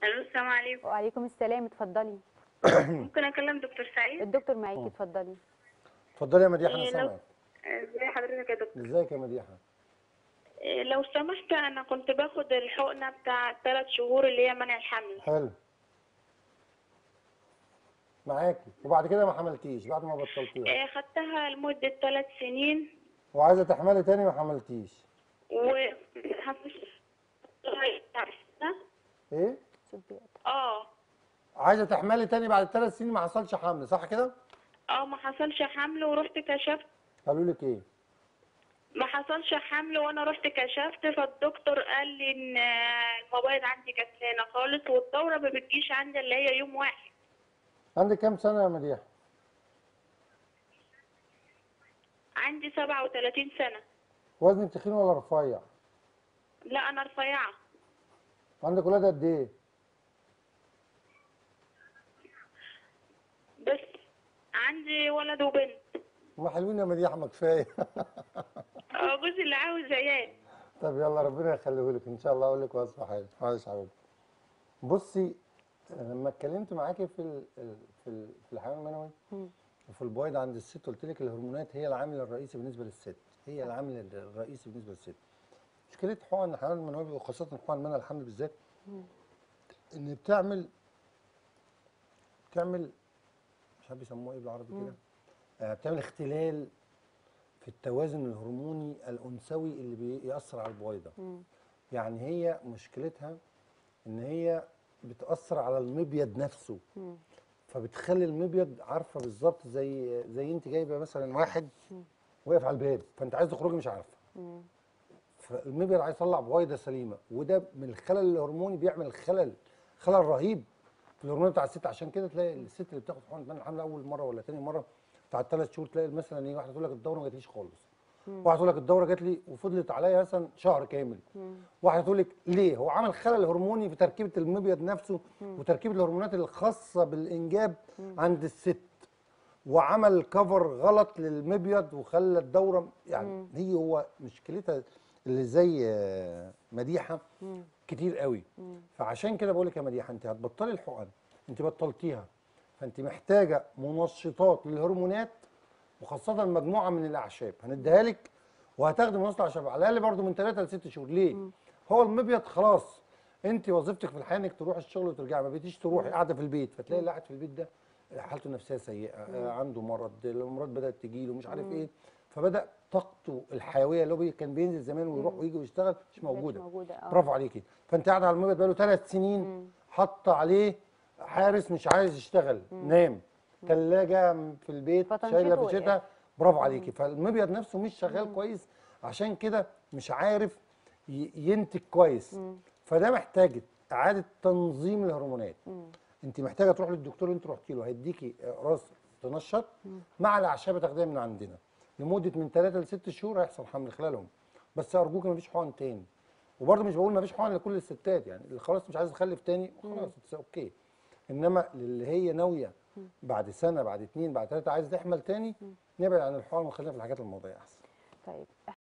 الو السلام عليكم وعليكم السلام اتفضلي ممكن اكلم دكتور سعيد الدكتور معاكي اتفضلي اتفضلي يا مديحه انا إيه، لو- سامعك ازي حضرتك يا دكتور ازيك يا مديحه إيه، لو سمحت انا كنت باخد الحقنه بتاع ثلاث شهور اللي هي منع الحمل حلو معاكي وبعد كده ما حملتيش بعد ما بطلتيها إيه، خدتها لمده ثلاث سنين وعايزه تحملي تاني ما حملتيش و ايه صوت بيقطع. اه عايزه تحملي تاني بعد ثلاث سنين ما حصلش حمل صح كده اه ما حصلش حمل ورحت كشفت قالوا لك ايه ما حصلش حمل وانا رحت كشفت فالدكتور قال لي ان آه، المبايض عندي كسلانه خالص والدوره ما بتجيش عندي الا هي يوم واحد عندك كام سنه يا مديحه عندي 37 سنه وزنك تخين ولا رفيع لا انا رفيعه عندك ولاد قد ايه بس عندي ولد وبنت هم حلوين يا مديحه ما كفايه اه جوزي اللي عاوز عيال طب يلا ربنا يخليه لك ان شاء الله اقول لك وصفه حلوه معلش يا حبيبتي بصي لما اتكلمت معاكي في ال ال في ال في الحيوان المنوي مم. وفي البويض عند الست قلت لك الهرمونات هي العامل الرئيسي بالنسبه للست هي العامل الرئيسي بالنسبه للست مشكله حقن الحيوان المنوي وخاصه حقن منع الحمل بالذات ان بتعمل بتعمل مش عارف بيسموها ايه بالعربي كده آه بتعمل اختلال في التوازن الهرموني الانثوي اللي بيأثر على البويضه مم. يعني هي مشكلتها ان هي بتأثر على المبيض نفسه مم. فبتخلي المبيض عارفه بالظبط زي زي انت جايبه مثلا واحد واقف على الباب فانت عايز تخرجي مش عارفه مم. فالمبيض عايز يطلع بويضه سليمه وده من الخلل الهرموني بيعمل خلل خلل رهيب في الهرمون بتاع الست عشان كده تلاقي الست اللي بتاخد حقن منع الحمل اول مره ولا تاني مره بتاع الثلاث شهور تلاقي مثلا ايه واحده تقول لك الدوره ما جاتليش خالص واحده تقول لك الدوره جات لي وفضلت عليا مثلا شهر كامل واحده تقول لك ليه هو عمل خلل هرموني في تركيبه المبيض نفسه وتركيبه الهرمونات الخاصه بالانجاب عند الست وعمل كفر غلط للمبيض وخلى الدوره يعني هي هو مشكلتها اللي زي آه، مديحه كتير قوي فعشان كده بقول لك يا مديحه انت هتبطلي الحقن انت بطلتيها فانت محتاجه منشطات للهرمونات وخاصه مجموعه من الاعشاب هنديها لك وهتاخدي منشط اعشاب على الاقل برضو من 3 ل 6 شهور ليه؟ هو المبيض خلاص انت وظيفتك في الحياه انك تروحي الشغل وترجعي ما بقيتيش تروحي قاعده في البيت فتلاقي اللي قاعد في البيت ده حالته النفسيه سيئه آه، عنده مرض الامراض بدات تجي له مش عارف ايه فبدا طاقته الحيويه اللي هو بي- كان بينزل زمان ويروح ويجي ويشتغل مش موجوده موجودة، آه. برافو عليكي فانت قاعده على المبيض بقاله ثلاث سنين حاطه عليه حارس مش عايز يشتغل نام ثلاجه في البيت فتنشيطه شايله في وقف. الشتاء برافو عليكي فالمبيض نفسه مش شغال كويس عشان كده مش عارف ي- ينتج كويس فده محتاج اعاده تنظيم الهرمونات انت محتاجه تروح للدكتور اللي انت رحتي له هيديكي راس تنشط مع الاعشاب تاخديها من عندنا لمده من 3 ل 6 شهور هيحصل حمل خلالهم بس ارجوك مفيش حقن تاني وبرضه مش بقول مفيش حقن لكل الستات يعني اللي خلاص مش عايز تخلف تاني خلاص اتس اوكي انما اللي هي ناويه بعد سنه بعد اتنين بعد ثلاثه عايز تحمل تاني نبعد عن الحقن ونخلينا في الحاجات الموضوعيه احسن طيب